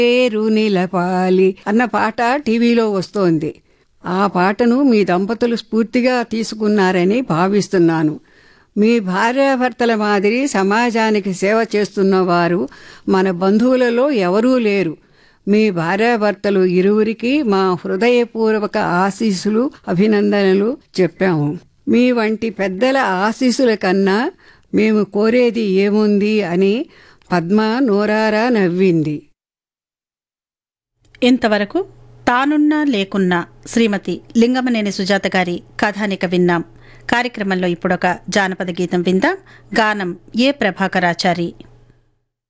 పేరు నిలపాలి అన్న పాట టీవీలో వస్తోంది ఆ పాటను మీ దంపతులు స్ఫూర్తిగా తీసుకున్నారని భావిస్తున్నాను మీ భార్యాభర్తల మాదిరి సమాజానికి సేవ చేస్తున్న వారు మన బంధువులలో ఎవరూ లేరు మీ భార్యాభర్తలు ఇరువురికి మా హృదయపూర్వక ఆశీస్సులు అభినందనలు చెప్పాము మీ వంటి పెద్దల ఆశీస్సుల కన్నా మేము కోరేది ఏముంది అని పద్మ నోరారా నవ్వింది ఇంతవరకు తానున్నా లేకున్నా శ్రీమతి లింగమనేని సుజాత గారి కథానిక విన్నాం కార్యక్రమంలో ఇప్పుడొక జానపద గీతం విందాం గానం ఏ ప్రభాకరాచారి